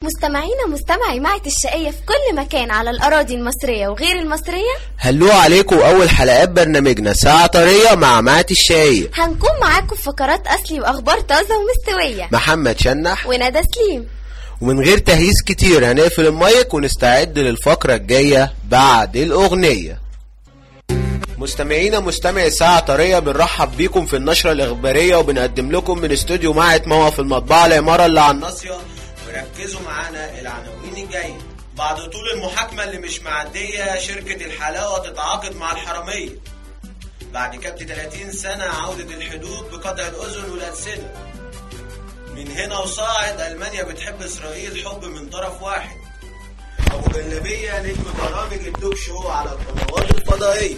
مستمعينا مستمعي معة الشقية في كل مكان على الأراضي المصرية وغير المصرية هلو عليكم أول حلقات برنامجنا ساعة طرية مع معات الشاي هنكون معاكم في فقرات أصلي وأخبار طازة ومستوية محمد شنح وندى سليم ومن غير تهييس كتير هنقفل المايك ونستعد للفقرة الجاية بعد الأغنية مستمعينا مستمعي ساعة طرية بنرحب بيكم في النشرة الإخبارية وبنقدم لكم من استوديو معة موقف المطبعة العمارة اللي على الناصية وركزوا معانا العناوين الجاية بعد طول المحاكمة اللي مش معدية شركة الحلاوة تتعاقد مع الحرامية بعد كبت 30 سنة عودة الحدود بقطع الأذن والألسنة من هنا وصاعد ألمانيا بتحب إسرائيل حب من طرف واحد أبو جلابية نجم برامج التوك شو على القنوات الفضائية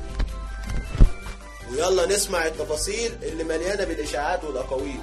ويلا نسمع التفاصيل اللي مليانة بالإشاعات والأقاويل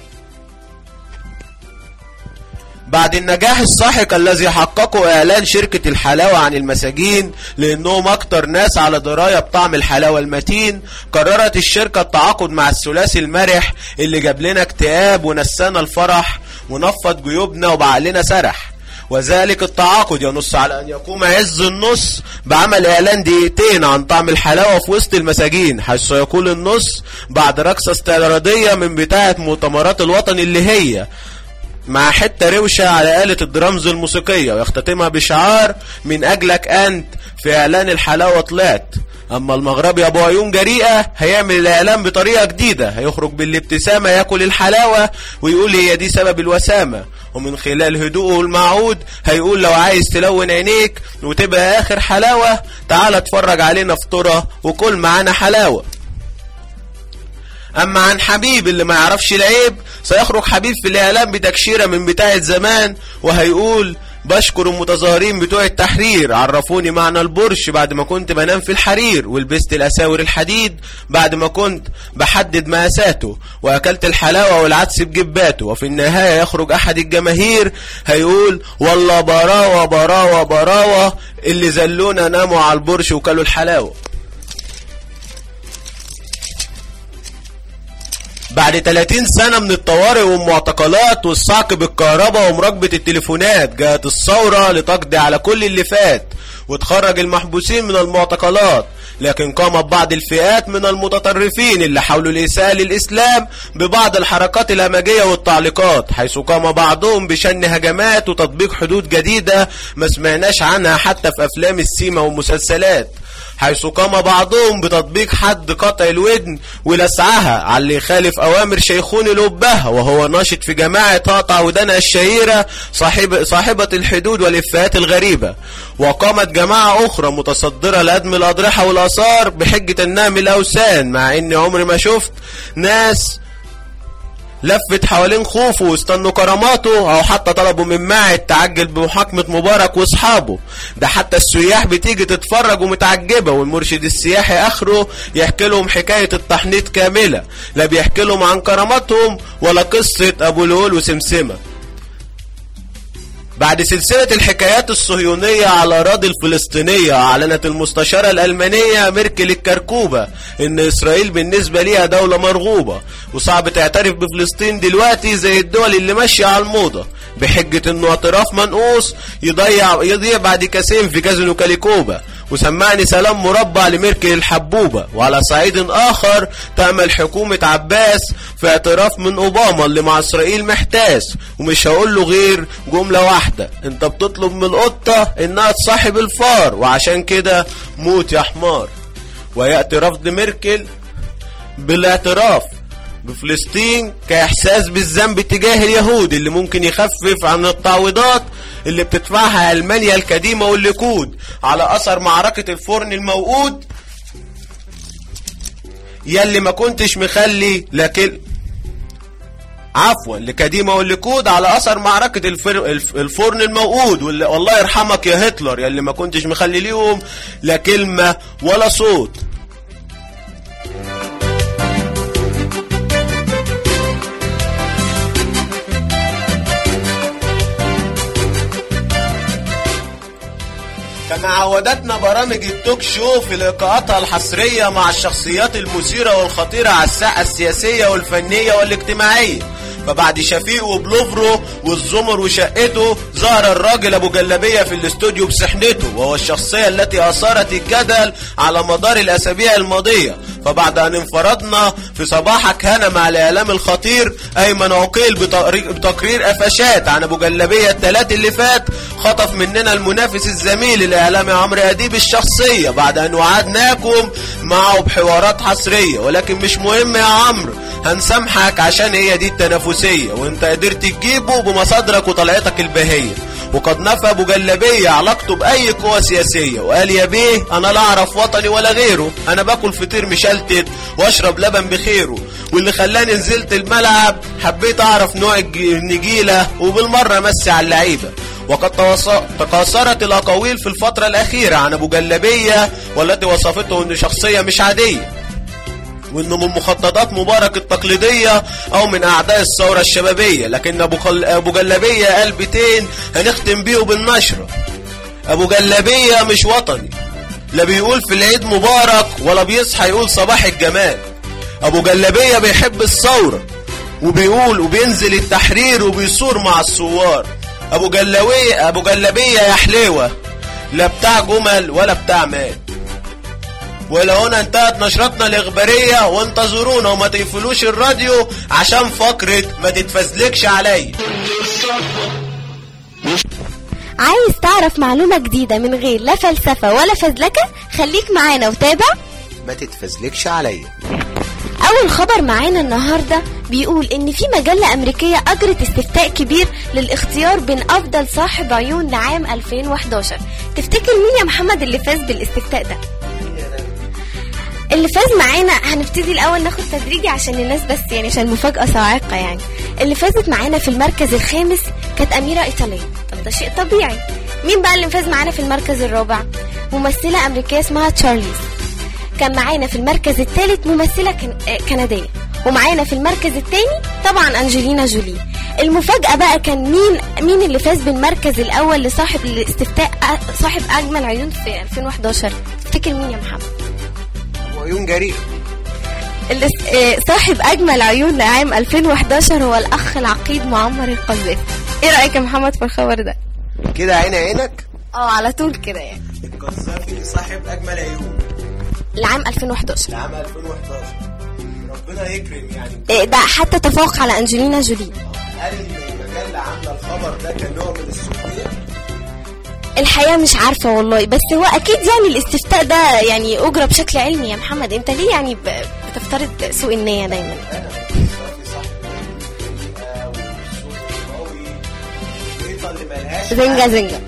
بعد النجاح الساحق الذي حققه اعلان شركة الحلاوة عن المساجين لانهم اكتر ناس على دراية بطعم الحلاوة المتين قررت الشركة التعاقد مع الثلاثي المرح اللي جاب لنا اكتئاب ونسانا الفرح ونفض جيوبنا وبعقلنا سرح وذلك التعاقد ينص على أن يقوم عز النص بعمل إعلان دقيقتين عن طعم الحلاوة في وسط المساجين حيث يقول النص بعد رقصة استعراضية من بتاعة مؤتمرات الوطن اللي هي مع حتة روشة على آلة الدرامز الموسيقية ويختتمها بشعار من أجلك أنت في إعلان الحلاوة طلعت أما المغربي أبو عيون جريئة هيعمل الإعلان بطريقة جديدة هيخرج بالابتسامة ياكل الحلاوة ويقول هي دي سبب الوسامة ومن خلال هدوءه المعود هيقول لو عايز تلون عينيك وتبقى آخر حلاوة تعال اتفرج علينا فطرة وكل معانا حلاوة اما عن حبيب اللي ما يعرفش العيب سيخرج حبيب في الاعلام بتكشيره من بتاعه زمان وهيقول بشكر المتظاهرين بتوع التحرير عرفوني معنى البرش بعد ما كنت بنام في الحرير ولبست الاساور الحديد بعد ما كنت بحدد مقاساته واكلت الحلاوه والعدس بجباته وفي النهايه يخرج احد الجماهير هيقول والله براوه براوه براوه اللي زلونا ناموا على البرش وكلوا الحلاوه بعد 30 سنة من الطوارئ والمعتقلات والصعق بالكهرباء ومراقبة التليفونات جاءت الثورة لتقضي على كل اللي فات وتخرج المحبوسين من المعتقلات لكن قامت بعض الفئات من المتطرفين اللي حاولوا الإساءة للإسلام ببعض الحركات الهمجية والتعليقات حيث قام بعضهم بشن هجمات وتطبيق حدود جديدة ما سمعناش عنها حتى في أفلام السيما والمسلسلات حيث قام بعضهم بتطبيق حد قطع الودن ولسعها على اللي يخالف أوامر شيخون الأبهة وهو ناشط في جماعة تقطع ودنها الشهيرة صاحب صاحبة الحدود والإفات الغريبة وقامت جماعة أخرى متصدرة لهدم الأضرحة والآثار بحجة أنها من الأوثان مع إني عمري ما شفت ناس لفت حوالين خوفه واستنوا كراماته او حتى طلبوا من معه تعجل بمحاكمة مبارك واصحابه ده حتى السياح بتيجي تتفرج ومتعجبة والمرشد السياحي اخره يحكي لهم حكاية التحنيط كاملة لا بيحكي لهم عن كراماتهم ولا قصة ابو الهول وسمسمة بعد سلسلة الحكايات الصهيونية على الأراضي الفلسطينية أعلنت المستشارة الألمانية ميركل الكركوبة إن إسرائيل بالنسبة ليها دولة مرغوبة وصعب تعترف بفلسطين دلوقتي زي الدول اللي ماشية على الموضة بحجة إنه اعتراف منقوص يضيع يضيع بعد كاسين في كازينو كاليكوبا وسمعني سلام مربع لميركل الحبوبة وعلى صعيد آخر تأمل حكومة عباس في اعتراف من أوباما اللي مع إسرائيل محتاس ومش هقول له غير جملة واحدة انت بتطلب من القطة انها تصاحب الفار وعشان كده موت يا حمار ويأتي رفض ميركل بالاعتراف بفلسطين كإحساس بالذنب تجاه اليهود اللي ممكن يخفف عن التعويضات اللي بتدفعها ألمانيا القديمة والليكود على أثر معركة الفرن الموقود يلي ما كنتش مخلي لكن عفوا لكديمة والليكود على أثر معركة الفر... الفرن الموقود واللي والله يرحمك يا هتلر يلي ما كنتش مخلي ليهم لا كلمة ولا صوت كما عودتنا برامج التوك شو في لقاءاتها الحصرية مع الشخصيات المثيرة والخطيرة على الساحة السياسية والفنية والاجتماعية فبعد شفيق وبلوفرو والزمر وشقته ظهر الراجل ابو جلابيه في الاستوديو بسحنته وهو الشخصيه التي اثارت الجدل على مدار الاسابيع الماضيه فبعد ان انفردنا في صباحك هنا مع الاعلام الخطير ايمن عقيل بتقري- بتقرير قفشات عن ابو جلابيه الثلاث اللي فات خطف مننا المنافس الزميل الاعلامي عمرو اديب الشخصيه بعد ان وعدناكم معه بحوارات حصريه ولكن مش مهم يا عمرو هنسامحك عشان هي دي التنافسيه وانت قدرت تجيبه بمصادرك وطلعتك البهيه وقد نفى ابو جلابيه علاقته باي قوى سياسيه وقال يا بيه انا لا اعرف وطني ولا غيره انا باكل فطير مشلتت واشرب لبن بخيره واللي خلاني نزلت الملعب حبيت اعرف نوع الج- النجيله وبالمره امسي على اللعيبه وقد تواص- تكاثرت الاقاويل في الفتره الاخيره عن ابو جلابيه والتي وصفته انه شخصيه مش عاديه وانه من مخططات مبارك التقليدية او من اعداء الثورة الشبابية لكن ابو, خل... أبو جلابية قال بيتين هنختم بيه بالنشرة ابو جلابية مش وطني لا بيقول في العيد مبارك ولا بيصحى يقول صباح الجمال ابو جلابية بيحب الثورة وبيقول وبينزل التحرير وبيصور مع الثوار ابو جلابية ابو جلابية يا حليوة لا بتاع جمل ولا بتاع مال ولو هنا انتهت نشرتنا الإخبارية وانتظرونا وما تقفلوش الراديو عشان فقرة ما تتفزلكش عليا عايز تعرف معلومة جديدة من غير لا فلسفة ولا فزلكة خليك معانا وتابع ما تتفزلكش عليا أول خبر معانا النهاردة بيقول إن في مجلة أمريكية أجرت استفتاء كبير للاختيار بين أفضل صاحب عيون لعام 2011 تفتكر مين يا محمد اللي فاز بالاستفتاء ده؟ اللي فاز معانا هنبتدي الأول ناخد تدريجي عشان الناس بس يعني عشان المفاجأة صاعقة يعني اللي فازت معانا في المركز الخامس كانت أميرة إيطالية طب ده شيء طبيعي مين بقى اللي فاز معانا في المركز الرابع؟ ممثلة أمريكية اسمها تشارليز كان معانا في المركز الثالث ممثلة كن... آه، كندية ومعانا في المركز الثاني طبعا أنجلينا جولي المفاجأة بقى كان مين مين اللي فاز بالمركز الأول لصاحب الاستفتاء آه، صاحب أجمل عيون في 2011 تفتكر مين يا محمد؟ وعيون جريء الاس- آه، صاحب أجمل عيون لعام 2011 هو الأخ العقيد معمر القذافي إيه رأيك يا محمد في الخبر ده؟ كده عين عينك اه على طول كده يعني القذافي صاحب اجمل عيون لعام 2011 لعام 2011 ربنا يكرم يعني آه، ده حتى تفوق على أنجلينا جولي هل المجلة عاملة الخبر ده كنوع من السخرية؟ الحقيقة مش عارفة والله بس هو أكيد يعني الاستفتاء ده يعني أجرى بشكل علمي يا محمد أنت ليه يعني ب- بتفترض سوء النية دايما انا القذافي صاحب الحقيقة والصوت القوي والبورنيطة اللي ملهاش زنجة حل. زنجة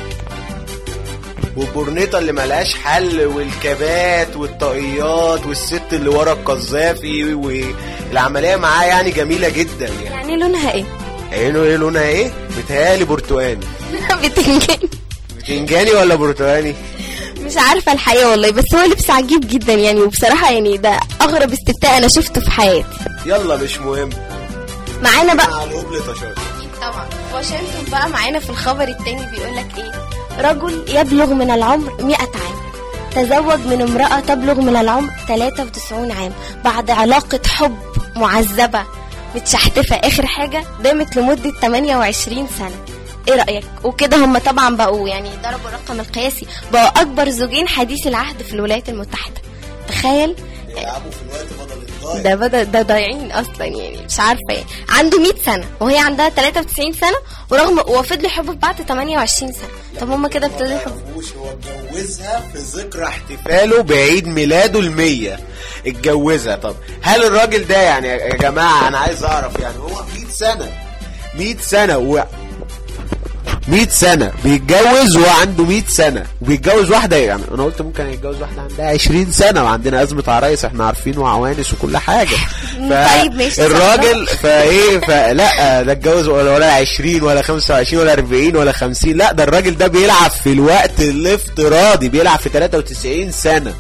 والبورنيطة اللي ملهاش حل والكبات والطاقيات والست اللي ورا القذافي والعملية معاه يعني جميلة جدا يعني يعني لونها إيه؟ عينه ايه لونها ايه؟ بتهيألي برتقاني بتنجان بتنجاني ولا برتقاني؟ مش عارفة الحقيقة والله بس هو لبس عجيب جدا يعني وبصراحة يعني ده أغرب استفتاء أنا شفته في حياتي يلا مش مهم معانا بقى مع الهبل تشاط طبعا واشنطن بقى معانا في الخبر التاني بيقول لك ايه رجل يبلغ من العمر 100 عام تزوج من امرأة تبلغ من العمر 93 عام بعد علاقة حب معذبة متشحتفة آخر حاجة دامت لمدة 28 سنة ايه رأيك وكده هم طبعا بقوا يعني ضربوا الرقم القياسي بقوا أكبر زوجين حديث العهد في الولايات المتحدة تخيل بيلعبوا في الوقت بدل الضايع ده بدا ده ضايعين اصلا يعني مش عارفه يعني عنده 100 سنه وهي عندها 93 سنه ورغم وفضلوا يحبوا في بعض 28 سنه طب هما كده ابتدوا يحبوا معرفوش هو اتجوزها في ذكرى احتفاله بعيد ميلاده المية اتجوزها طب هل الراجل ده يعني يا جماعة أنا عايز أعرف يعني هو 100 سنة 100 سنة و 100 سنة بيتجوز وهو عنده 100 سنة وبيتجوز واحدة يعني أنا قلت ممكن يتجوز واحدة عندها 20 سنة وعندنا أزمة عرايس إحنا عارفين وعوانس وكل حاجة طيب ماشي، الراجل فايه فلا ده اتجوز ولا ولا 20 ولا 25 ولا 40 ولا 50 لا ده الراجل ده بيلعب في الوقت الافتراضي بيلعب في 93 سنة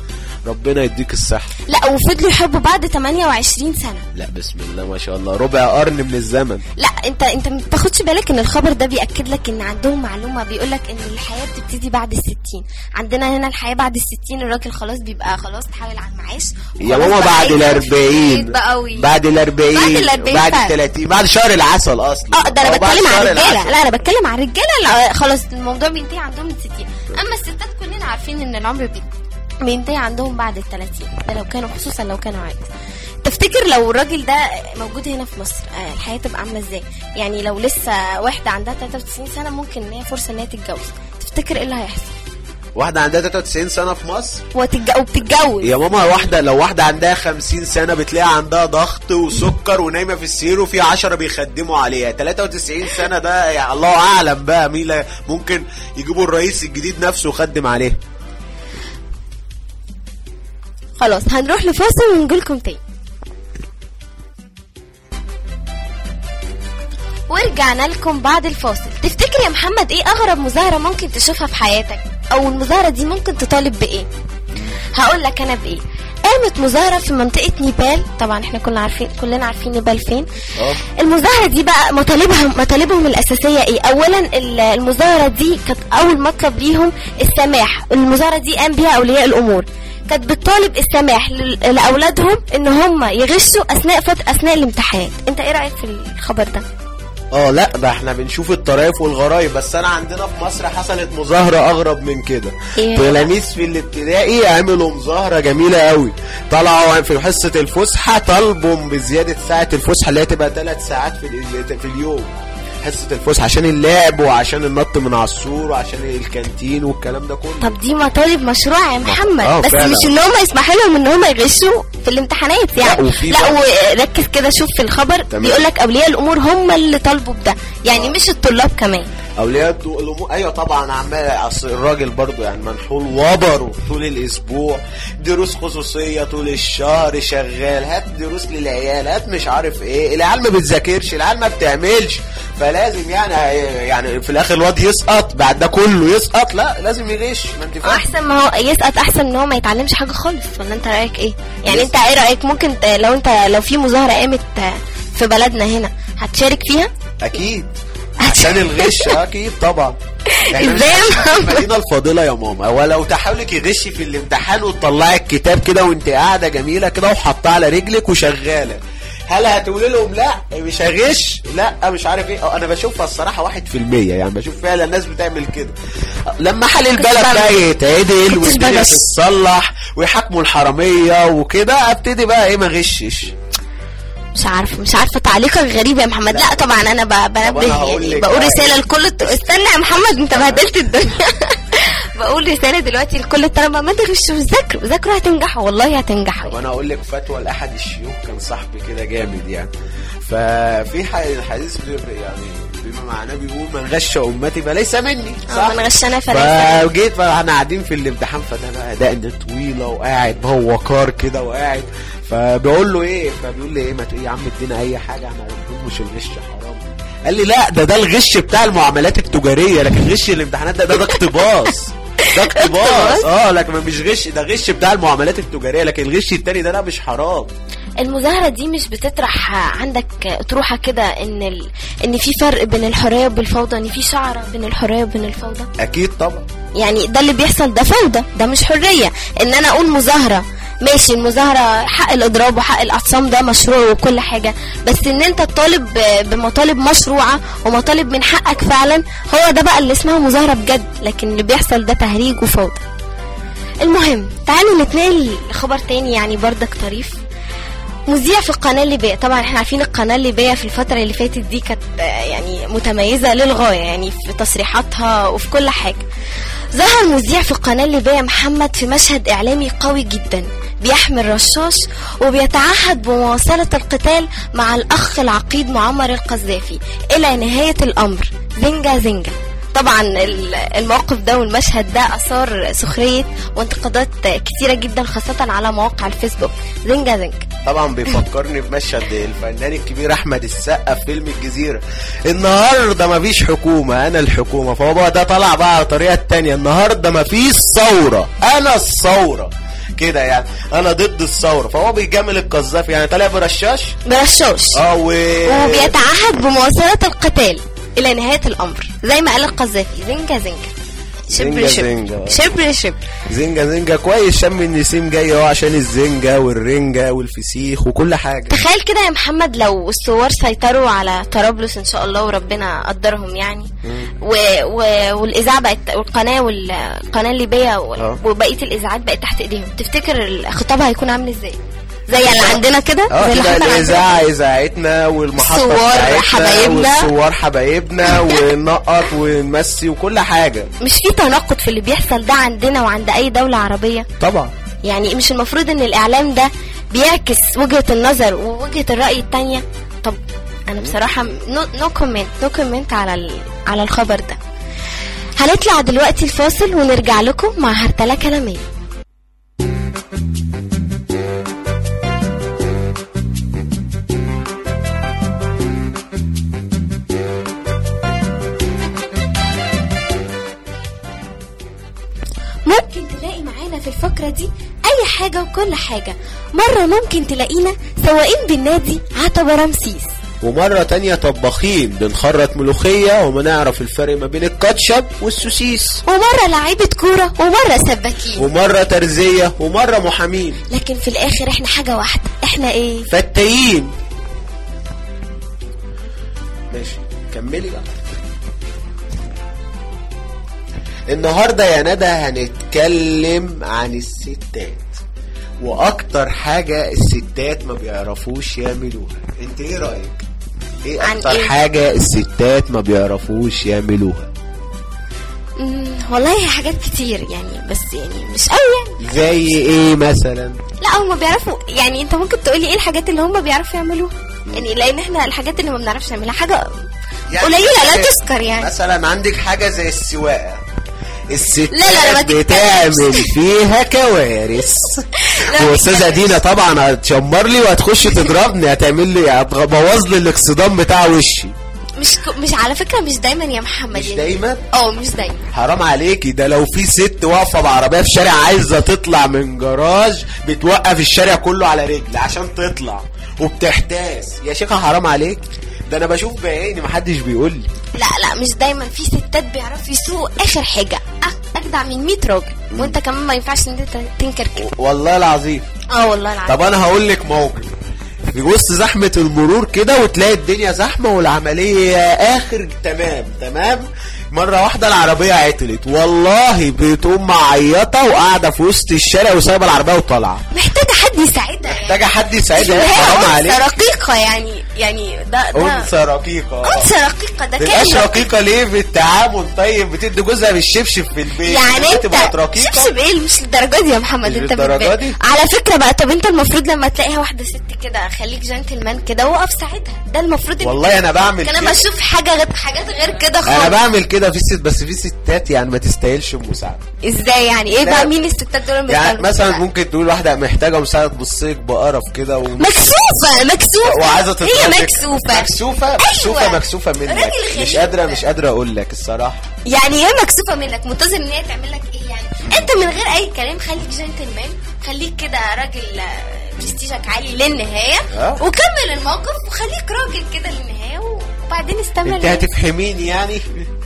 ربنا يديك الصحة لا وفضلوا يحبوا بعد 28 سنة لا بسم الله ما شاء الله ربع قرن من الزمن لا انت انت ما بتاخدش بالك ان الخبر ده بياكد لك ان عندهم معلومه بيقول لك ان الحياه بتبتدي بعد الستين عندنا هنا الحياه بعد الستين الراجل خلاص بيبقى خلاص تحاول على المعاش يا وخلاص ماما بقى بعد يكبر في الأربعين البيت بقى وي- بعد الأربعين بعد الأربعين بعد فعلا. التلاتين بعد شهر العسل أصلا اه ده انا أو بعد بتكلم شهر على الرجاله العسل. لا انا بتكلم على الرجاله لا خلاص الموضوع بينتهي عندهم من 60 اما الستات كلنا عارفين ان العمر بي- بينتهي عندهم بعد ال 30 ده لو كانوا خصوصا لو كانوا عادي تفتكر لو الراجل ده موجود هنا في مصر آه، الحياه تبقى عامله ازاي يعني لو لسه واحده عندها 93 سنه ممكن ان هي فرصه ان هي تتجوز تفتكر ايه اللي هيحصل واحدة عندها 93 سنة في مصر وتتج- وبتتجوز يا ماما واحدة لو واحدة عندها 50 سنة بتلاقي عندها ضغط وسكر ونايمة في السرير وفي 10 بيخدموا عليها 93 سنة ده يعني الله أعلم بقى مين لا- ممكن يجيبوا الرئيس الجديد نفسه يخدم عليها خلاص هنروح لفاصل ونجيلكم تاني ورجعنا لكم بعد الفاصل تفتكر يا محمد ايه اغرب مظاهرة ممكن تشوفها في حياتك او المظاهرة دي ممكن تطالب بايه هقول لك انا بايه قامت مظاهرة في منطقة نيبال طبعا احنا كلنا عارفين كلنا عارفين نيبال فين اه المظاهرة دي بقى مطالبها مطالبهم الأساسية إيه؟ أولا ال- المظاهرة دي كانت أول مطلب ليهم السماح، المظاهرة دي قام بيها أولياء الأمور. كانت بتطالب السماح لل- لأولادهم إن هم يغشوا أثناء فت... أثناء الامتحانات. أنت إيه رأيك في الخبر ده؟ اه لا ده احنا بنشوف الطرايف والغرايب بس انا عندنا في مصر حصلت مظاهرة اغرب من كده إيه؟ تلاميذ في الابتدائي عملوا مظاهرة جميلة قوي طلعوا في حصة الفسحة طلبوا بزيادة ساعة الفسحة اللي هي تبقى ثلاث ساعات في, ال- في اليوم حصة الفسحة عشان اللعب وعشان النط من على السور وعشان الكانتين والكلام ده كله طب دي مطالب مشروعة يا محمد آه، بس فعلا. مش ان هم يسمحوا لهم ان هم يغشوا في الامتحانات يعني وفي لا بقى- وركز كده شوف في الخبر تمام. بيقول لك اولياء الامور هم اللي طالبوا بده يعني مش الطلاب كمان اولياء الدو- الامور ايوه طبعا عمال اصل الراجل برضو يعني منحول وبره طول الاسبوع دروس خصوصيه طول الشهر شغال هات دروس للعيال هات مش عارف ايه العيال ما بتذاكرش العيال ما بتعملش فلازم يعني يعني في الاخر الواد يسقط بعد ده كله يسقط لا لازم يغش ما انت فاهم احسن ما هو يسقط احسن ان هو ما يتعلمش حاجه خالص ولا انت رايك ايه يعني انت ايه رايك ممكن ت- لو انت لو في مظاهره قامت في بلدنا هنا هتشارك فيها اكيد عشان الغش اكيد طبعا احنا مش ازاي يا عايشين في محمد؟ المدينه الفاضله يا ماما ولو تحاولك يغش في الامتحان وتطلعي الكتاب كده وانت قاعده جميله كده وحطاه على رجلك وشغاله هل هتقولي لهم لا مش هغش لا مش عارف ايه اه انا بشوفها الصراحه واحد في المية يعني بشوف فعلا الناس بتعمل كده لما حال البلد بعمل- بقى يتعدل كنتش والدنيا بغش. تتصلح ويحاكموا الحراميه وكده ابتدي بقى ايه ما غشش مش عارفه مش عارفه تعليقك غريب يا محمد لا طبعا انا ب- بنبه هقول يعني لك بقول بقى رساله إيه. لكل الط- استنى يا محمد انت بهدلت الدنيا بقول رساله دلوقتي لكل الطلبه ما تغشوا ذاكروا ذاكروا هتنجحوا والله هتنجحوا طب انا اقول لك فتوى لاحد الشيوخ كان صاحبي كده جامد يعني ففي ح- حديث بي- يعني بما معناه بيقول من غش امتي فليس مني اه من غشنا فليس فجيت فاحنا قاعدين في الامتحان فده بقى دقن طويله وقاعد هو وقار كده وقاعد فبقول له ايه فبيقول لي ايه ما تقول يا عم ادينا اي حاجه احنا بنقول مش الغش حرام قال لي لا ده ده الغش بتاع المعاملات التجاريه لكن غش الامتحانات ده ده, ده اقتباس ده اقتباس اه لكن مش غش ده غش بتاع المعاملات التجاريه لكن الغش التاني ده لا مش حرام المظاهرة دي مش بتطرح عندك اطروحة كده ان ال... ان في فرق بين الحرية وبالفوضى ان في شعرة بين الحرية وبين الفوضى اكيد طبعا يعني ده اللي بيحصل ده فوضى ده مش حرية ان انا اقول مظاهرة ماشي المظاهرة حق الاضراب وحق الاعتصام ده مشروع وكل حاجة بس ان انت تطالب ب- بمطالب مشروعة ومطالب من حقك فعلا هو ده بقى اللي اسمها مظاهرة بجد لكن اللي بيحصل ده تهريج وفوضى المهم تعالوا نتنقل لخبر تاني يعني بردك طريف مذيع في القناة الليبية طبعا احنا عارفين القناة الليبية في الفترة اللي فاتت دي كانت آه، يعني متميزة للغاية يعني في تصريحاتها وفي كل حاجة ظهر مذيع في القناة الليبية محمد في مشهد إعلامي قوي جدا بيحمل رشاش وبيتعهد بمواصلة القتال مع الأخ العقيد معمر القذافي إلى نهاية الأمر زنجة زنجة طبعا ال- الموقف ده والمشهد ده اثار سخريه وانتقادات كتيره جدا خاصه على مواقع الفيسبوك زنجة زنجة طبعا بيفكرني بمشهد الفنان الكبير احمد السقا في فيلم الجزيره النهارده مفيش حكومه انا الحكومه فهو بقى ده طلع بقى على الطريقه التانية النهارده مفيش ثوره انا الثوره كده يعني انا ضد الثوره فهو بيجامل القذافي يعني طالع برشاش برشاش اه و وبيتعهد بمواصلة القتال إلى نهاية الأمر زي ما قال القذافي زنجة زنجة زنجة شبر زنجة. شبر شبر شبر زنجة زنجة كويس شم النسيم جاي اهو عشان الزنجة والرنجة والفسيخ وكل حاجة تخيل كده يا محمد لو الثوار سيطروا على طرابلس ان شاء الله وربنا قدرهم يعني و... و... والاذاعه بقت والقناه والقناه الليبيه وال- آه. وبقيه الاذاعات بقت تحت ايديهم تفتكر الخطاب هيكون عامل ازاي زي اللي عندنا كده اه زي اللي كده حصل عندنا الاذاعة اذاعتنا والمحطة الثوار بتاعتنا حبايبنا. والثوار حبايبنا وننقط ونمسي وكل حاجة مش في تناقض في اللي بيحصل ده عندنا وعند اي دوله عربيه طبعا يعني مش المفروض ان الاعلام ده بيعكس وجهة النظر ووجهة الرأي التانية طب انا بصراحة نو كومنت نو كومنت على ال- على الخبر ده هنطلع دلوقتي الفاصل ونرجع لكم مع هرتلة كلامية ممكن تلاقي معانا في الفقرة دي أي حاجة وكل حاجة مرة ممكن تلاقينا سواقين بالنادي عتبة رمسيس ومرة تانية طباخين بنخرط ملوخية وما نعرف الفرق ما بين الكاتشب والسوسيس ومرة لعيبة كورة ومرة سباكين ومرة ترزية ومرة محامين لكن في الآخر احنا حاجة واحدة احنا ايه فتايين ماشي كملي بقى النهارده يا ندى هنتكلم عن الستات واكتر حاجه الستات ما بيعرفوش يعملوها انت ايه رايك ايه عن اكتر إيه؟ حاجه الستات ما بيعرفوش يعملوها مم، والله هي حاجات كتير يعني بس يعني مش قوي يعني زي ايه مثلا لا هم بيعرفوا يعني انت ممكن تقولي ايه الحاجات اللي هم بيعرفوا يعملوها يعني لان احنا الحاجات اللي ما بنعرفش نعملها حاجة قليلة لا تذكر يعني مثلا عندك حاجه زي السواقه الستات لا، لا، ما تتكلمش. بتعمل فيها كوارث لا، ما واستاذه تتكلمش. دينا طبعا هتشمر لي وهتخش تضربني هتعمل لي هتبوظ لي الاكسدام بتاع وشي مش ك- مش على فكرة مش دايما يا محمد مش يعني. دايما اه مش دايما حرام عليكي ده لو في ست واقفه بعربيه في شارع عايزه تطلع من جراج بتوقف الشارع كله على رجل عشان تطلع وبتحتاس يا شيخه حرام عليك ده انا بشوف بعيني محدش بيقول لي لا لا مش دايما في ستات بيعرفوا يسوقوا اخر حاجة أ- اجدع من 100 راجل وانت كمان ما ينفعش ان انت تنكر كده والله العظيم اه والله العظيم طب انا هقول لك موقف في وسط زحمة المرور كده وتلاقي الدنيا زحمة والعملية اخر تمام تمام مرة واحدة العربية عطلت والله بتقوم معيطة وقاعدة في وسط الشارع وسايبة العربية وطالعة محتاجة حد يساعدها يعني محتاجة حد مش يساعدها إن هي حرام أنثى عليك رقيقة يعني يعني ده ده انثى رقيقة أنثى رقيقة ده تبقاش كائن رقيق. رقيقة ليه في التعامل طيب بتدي جوزها بالشبشب في البيت يعني انت تبقى رقيقة شبشب ايه مش للدرجه دي يا محمد مش انت للدرجة بتبان. دي؟ على فكره بقى طب انت المفروض لما تلاقيها واحده ست كده خليك جنتلمان كده وقف ساعدها ده المفروض إن والله انا بعمل انا كده. بشوف حاجه غير حاجات غير كده انا خالص بعمل كده في ست بس في ستات يعني ما تستاهلش المساعدة ازاي يعني ايه لا. بقى مين الستات دول اللي يعني بيستخدموا مثلا كده؟ ممكن تقول واحدة محتاجة مساعدة تبصيك بقرف كده و... مكسوفه مكسوفه وعايزة هي تضربك. مكسوفه مكسوفة أيوة. مكسوفة مكسوفة منك راجل مش غريب. قادرة مش قادرة اقول لك الصراحة يعني ايه مكسوفه منك منتظر ان هي تعمل لك ايه يعني انت من غير اي كلام خليك جنتلمان خليك كده راجل آه، برستيجك عالي للنهايه اه. وكمل الموقف وخليك راجل كده للنهايه وبعدين استمر انت هتفهميني يعني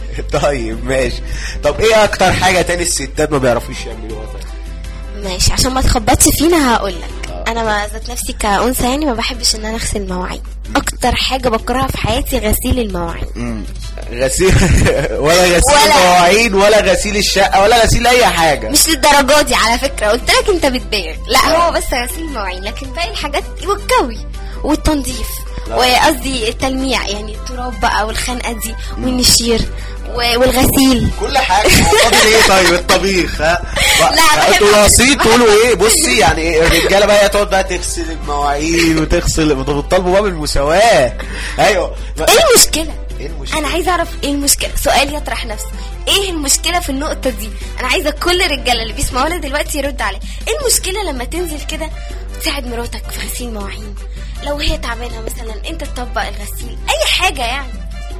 طيب ماشي طب ايه اكتر حاجة تاني الستات ما بيعرفوش يعملوها طيب؟ ماشي عشان ما تخبطش فينا هقول لك انا ما ذات نفسي كأنثى يعني ما بحبش ان انا اغسل مواعين اكتر حاجه بكرهها في حياتي غسيل المواعين مم. غسيل ولا غسيل ولا- مواعين ولا غسيل الشقة ولا غسيل اي حاجة مش للدرجه دي على فكره قلت لك انت بتبالغ لا هو بس غسيل المواعين لكن باقي الحاجات والكوي والتنظيف لا. وقصدي التلميع يعني التراب بقى والخنقه دي والنشير و- والغسيل كل حاجة فاضل ايه طيب الطبيخ ها لا، بحب- تواصيل تقولوا ايه بصي يعني إيه، الرجالة بقى تقعد بقى تغسل المواعين وتغسل بتطالبوا بقى بالمساواة ايوه ايه المشكله ايه المشكلة؟ انا عايزه اعرف ايه المشكله سؤال يطرح نفسه ايه المشكله في النقطه دي انا عايزه كل الرجاله اللي بيسمعونا دلوقتي يرد عليا ايه المشكله لما تنزل كده تساعد مراتك في غسيل مواعين لو هي تعبانه مثلا انت تطبق الغسيل اي حاجه يعني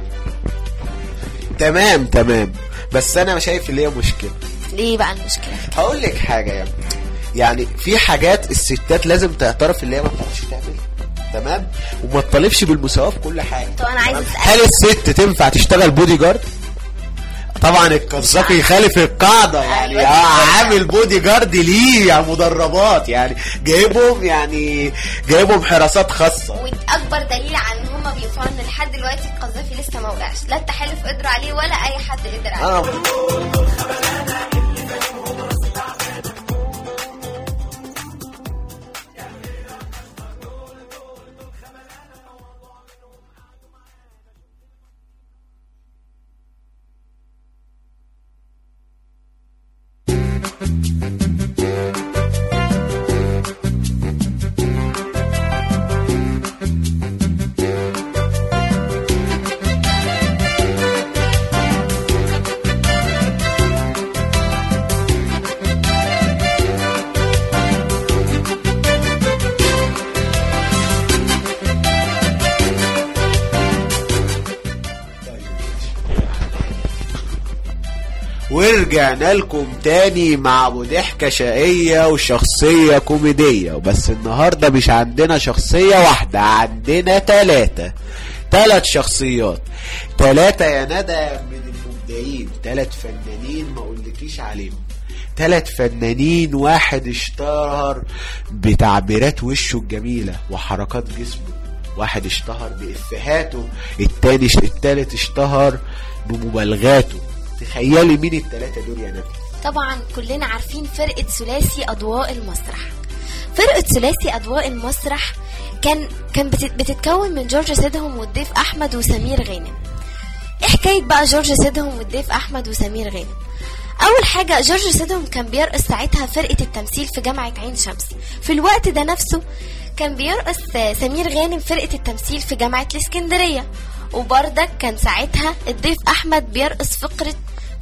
تمام تمام بس انا شايف اللي هي مشكلة ليه بقى المشكله هقول لك حاجة يا ابني يعني في حاجات الستات لازم تعترف اللي هي ما بتعرفش تعملها تمام وما تطالبش بالمساواه في كل حاجه طب أنا عايزة تمام؟ أسألك. هل الست تنفع تشتغل بودي جارد طبعا القذاقي يخالف القاعده يعني أيوة. اه عامل بودي جارد ليه يعني مدربات يعني جايبهم يعني جايبهم حراسات خاصه واكبر دليل على ان هم بينفعوا ان لحد دلوقتي القذافي لسه ما وقعش لا التحالف قدروا عليه ولا اي حد قدر عليه اه ورجعنا لكم تاني مع ابو ضحكه شقيه وشخصيه كوميديه وبس النهارده مش عندنا شخصيه واحده عندنا ثلاثه ثلاث شخصيات ثلاثه يا ندى من المبدعين ثلاث فنانين ما اقولكيش عليهم ثلاث فنانين واحد اشتهر بتعبيرات وشه الجميله وحركات جسمه واحد اشتهر بإفهاته التاني التالت اشتهر بمبالغاته تخيلي مين التلاتة دول يا نبي طبعا كلنا عارفين فرقة ثلاثي أضواء المسرح فرقة ثلاثي أضواء المسرح كان كان بتت- بتتكون من جورج سيدهم والضيف أحمد وسمير غانم إيه حكاية بقى جورج سيدهم والضيف أحمد وسمير غانم أول حاجة جورج سيدهم كان بيرقص ساعتها فرقة التمثيل في جامعة عين شمس في الوقت ده نفسه كان بيرقص آه، سمير غانم فرقة التمثيل في جامعة الإسكندرية وبردك كان ساعتها الضيف أحمد بيرقص فقرة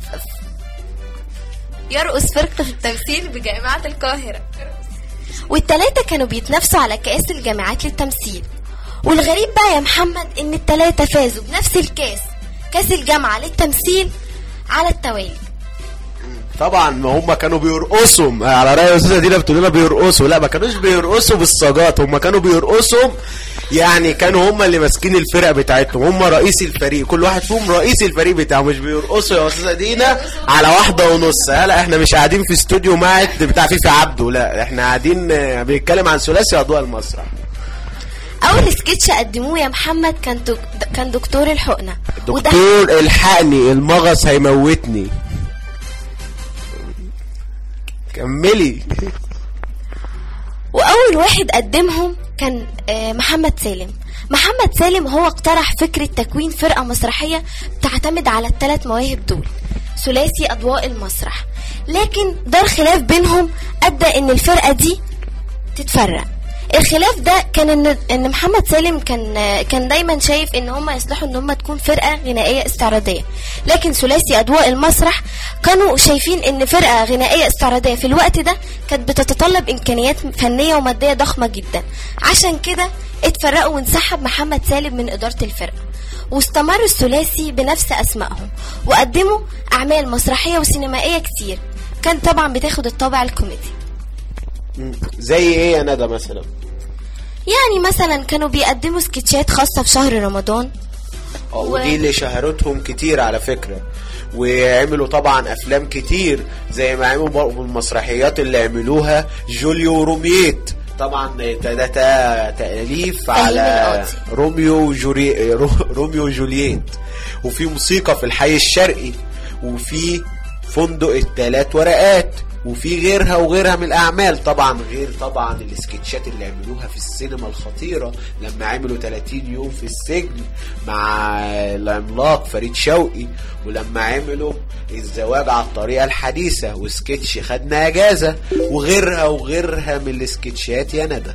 يرقص فرقة التمثيل بجامعة القاهرة والتلاتة كانوا بيتنافسوا على كأس الجامعات للتمثيل والغريب بقى يا محمد ان التلاتة فازوا بنفس الكاس كاس الجامعة للتمثيل على التوالي طبعا ما هم كانوا بيرقصوا على رأي الاستاذه دينا بتقول لنا بيرقصوا لا ما كانوش بيرقصوا بالصاجات هم كانوا بيرقصوا يعني كانوا هم اللي ماسكين الفرق بتاعتهم هم رئيس الفريق كل واحد فيهم رئيس الفريق بتاعه مش بيرقصوا يا استاذه دينا على واحده ونص لا احنا مش قاعدين في استوديو معد بتاع فيفي عبده لا احنا قاعدين آه، بنتكلم عن ثلاثي اضواء المسرح اول سكتش قدموه يا محمد كان دك... كان دكتور الحقنة وده دكتور الحقني المغص هيموتني كملي واول واحد قدمهم كان آه، محمد سالم محمد سالم هو اقترح فكرة تكوين فرقة مسرحية تعتمد على الثلاث مواهب دول ثلاثي أضواء المسرح لكن دار خلاف بينهم أدى إن الفرقة دي تتفرق الخلاف ده كان ان ان محمد سالم كان كان دايما شايف ان هم يصلحوا ان هم تكون فرقه غنائيه استعراضيه لكن ثلاثي اضواء المسرح كانوا شايفين ان فرقه غنائيه استعراضيه في الوقت ده كانت بتتطلب امكانيات فنيه وماديه ضخمه جدا عشان كده اتفرقوا وانسحب محمد سالم من اداره الفرقه واستمر الثلاثي بنفس اسمائهم وقدموا اعمال مسرحيه وسينمائيه كتير كان طبعا بتاخد الطابع الكوميدي مم. زي ايه يا ندى مثلا يعني مثلا كانوا بيقدموا سكتشات خاصة في شهر رمضان اه و- ودي اللي شهرتهم كتير على فكرة وعملوا طبعا افلام كتير زي ما عملوا برضه المسرحيات اللي عملوها جوليو وروميت طبعا ده ده تا- تأليف على القاضي. روميو وجوري رو- روميو وجولييت وفي موسيقى في الحي الشرقي وفي فندق التلات ورقات وفي غيرها وغيرها من الاعمال طبعا غير طبعا السكتشات اللي عملوها في السينما الخطيره لما عملوا 30 يوم في السجن مع العملاق فريد شوقي ولما عملوا الزواج على الطريقه الحديثه وسكتش خدنا اجازه وغيرها وغيرها من السكتشات يا ندى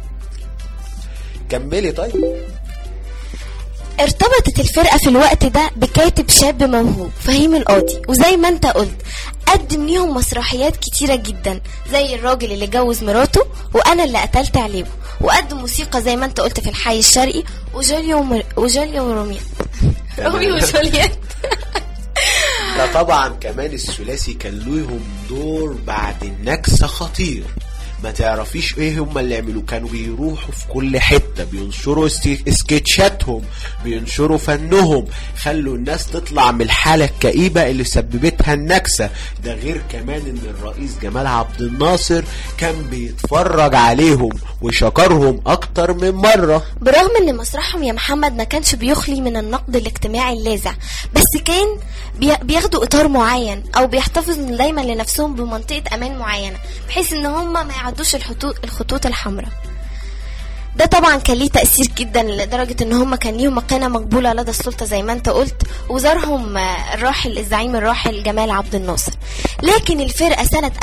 كملي طيب ارتبطت الفرقة في الوقت ده بكاتب شاب موهوب فهيم القاضي وزي ما انت قلت قدم ليهم مسرحيات كتيرة جدا زي الراجل اللي جوز مراته وانا اللي قتلت عليه وقدم موسيقى زي ما انت قلت في الحي الشرقي وجوليو ومر... وجوليو وروميو روميو وجولييت ده طبعا كمان الثلاثي كان ليهم دور بعد النكسة خطير ما تعرفيش ايه هم اللي يعملوا كانوا بيروحوا في كل حتة بينشروا است- سكتشاتهم بينشروا فنهم خلوا الناس تطلع من الحالة الكئيبة اللي سببتها النكسة ده غير كمان ان الرئيس جمال عبد الناصر كان بيتفرج عليهم وشكرهم اكتر من مرة برغم ان مسرحهم يا محمد ما كانش بيخلي من النقد الاجتماعي اللاذع بس كان بي- بياخدوا اطار معين او بيحتفظوا دايما لنفسهم بمنطقه امان معينه بحيث ان هم ما يعدوش الخطوط الخطوط الحمراء ده طبعا كان ليه تأثير جدا لدرجة ان هم كان ليهم مكانة مقبولة لدى السلطة زي ما انت قلت وزارهم آه، الراحل الزعيم الراحل جمال عبد الناصر لكن الفرقة سنة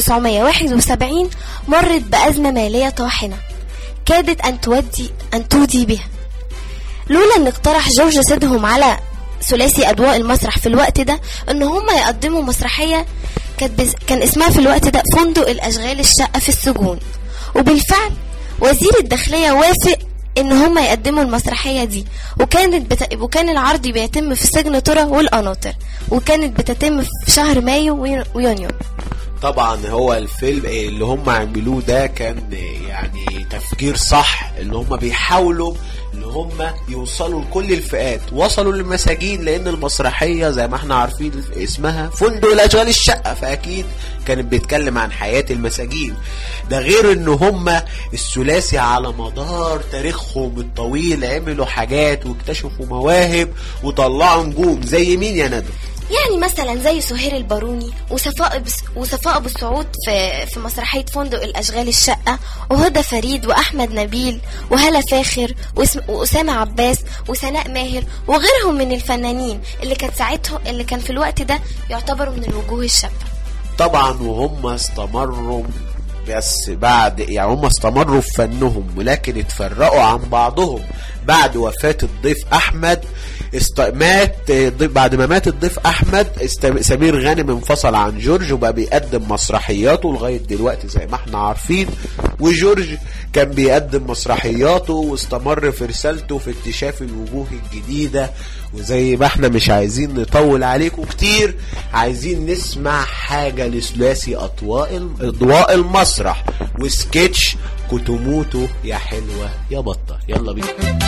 1971 مرت بأزمة مالية طاحنة كادت أن تودي أن تودي بها لولا ان اقترح جورج سيدهم على ثلاثي اضواء المسرح في الوقت ده ان هم يقدموا مسرحيه كانت بز... كان اسمها في الوقت ده فندق الاشغال الشقه في السجون وبالفعل وزير الداخليه وافق ان هم يقدموا المسرحيه دي وكانت بت... وكان العرض بيتم في سجن ترى والقناطر وكانت بتتم في شهر مايو وي- ويونيو طبعا هو الفيلم إيه اللي هم عملوه ده كان إيه يعني تفكير صح ان هم بيحاولوا ان هم يوصلوا لكل الفئات وصلوا للمساجين لان المسرحيه زي ما احنا عارفين اسمها فندق الاشغال الشقه فاكيد كانت بيتكلم عن حياه المساجين ده غير ان هم الثلاثي على مدار تاريخهم الطويل عملوا حاجات واكتشفوا مواهب وطلعوا نجوم زي مين يا ندى يعني مثلا زي سهير الباروني وصفاء بس وصفاء ابو السعود في في مسرحيه فندق الاشغال الشقه وهدى فريد واحمد نبيل وهلا فاخر واسم واسامه عباس وسناء ماهر وغيرهم من الفنانين اللي كانت ساعتهم اللي كان في الوقت ده يعتبروا من الوجوه الشابه طبعا وهم استمروا بس بعد يعني هم استمروا في فنهم ولكن اتفرقوا عن بعضهم بعد وفاة الضيف أحمد است... مات ضيف- بعد ما مات الضيف أحمد است... سمير غانم انفصل عن جورج وبقى بيقدم مسرحياته لغاية دلوقتي زي ما احنا عارفين وجورج كان بيقدم مسرحياته واستمر في رسالته في اكتشاف الوجوه الجديدة وزي ما احنا مش عايزين نطول عليكم كتير عايزين نسمع حاجة لثلاثي أطواء أضواء المسرح وسكتش كتموتو يا حلوة يا بطة يلا بينا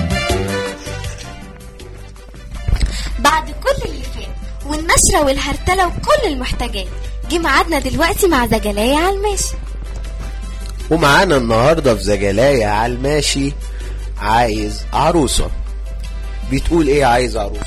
بعد كل اللي فات والنشره والهرتله وكل المحتاجات جه ميعادنا دلوقتي مع زجلايه على الماشي ومعانا النهاردة في زجلاية على الماشي عايز عروسة بتقول ايه عايز عروسة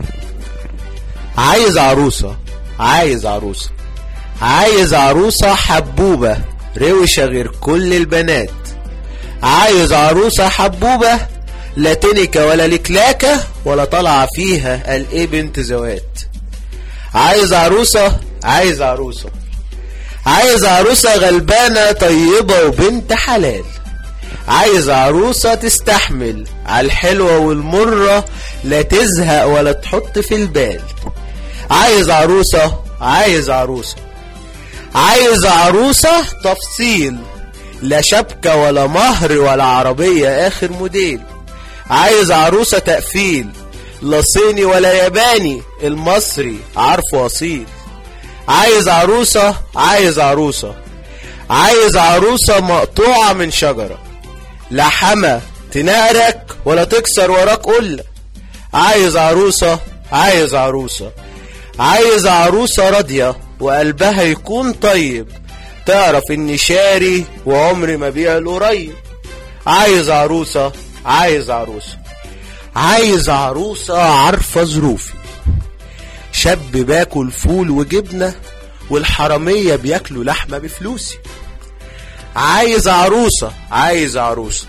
عايز عروسة عايز عروسة عايز عروسة حبوبة روشة غير كل البنات عايز عروسة حبوبة لا تنكة ولا لكلاكة ولا طالعة فيها قال ايه بنت زوات عايز عروسة عايز عروسة عايز عروسة غلبانة طيبة وبنت حلال عايز عروسة تستحمل على الحلوة والمرة لا تزهق ولا تحط في البال عايز عروسة عايز عروسة عايز عروسة تفصيل لا شبكة ولا مهر ولا عربية آخر موديل عايز عروسة تقفيل لا صيني ولا ياباني المصري عارفه أصيل عايز عروسة عايز عروسة عايز عروسة مقطوعة من شجرة لا حما تنقرك ولا تكسر وراك قلة عايز عروسة عايز عروسة عايز عروسة راضية وقلبها يكون طيب تعرف اني شاري وعمري ما بيع القريب عايز عروسة عايز عروسة عايز عروسة عارفة ظروفي شاب باكل فول وجبنة والحرامية بياكلوا لحمة بفلوسي عايز عروسة عايز عروسة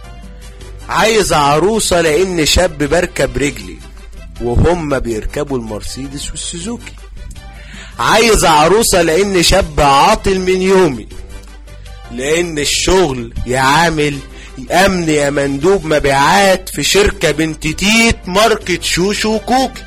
عايز عروسة لأن شاب بركب رجلي وهم بيركبوا المرسيدس والسوزوكي عايز عروسة لأن شاب عاطل من يومي لأن الشغل يعامل أمن يا مندوب مبيعات في شركة بنت تيت ماركت شوشو وكوكي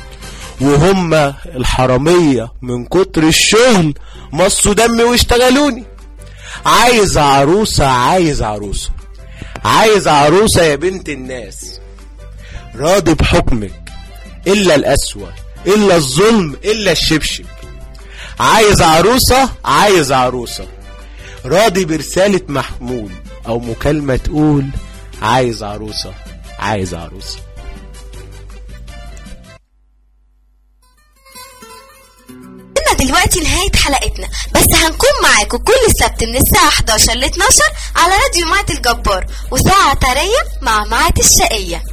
وهم الحرامية من كتر الشغل مصوا دمي واشتغلوني عايز عروسة عايز عروسة عايز عروسة يا بنت الناس راضي بحكمك إلا الأسوأ إلا الظلم إلا الشبشب عايز عروسة عايز عروسة راضي برسالة محمول أو مكالمة تقول عايز عروسة عايز عروسة إن دلوقتي نهاية حلقتنا بس هنكون معاكم كل سبت من الساعة 11 ل 12 على راديو معت الجبار وساعة طرية مع معت الشقية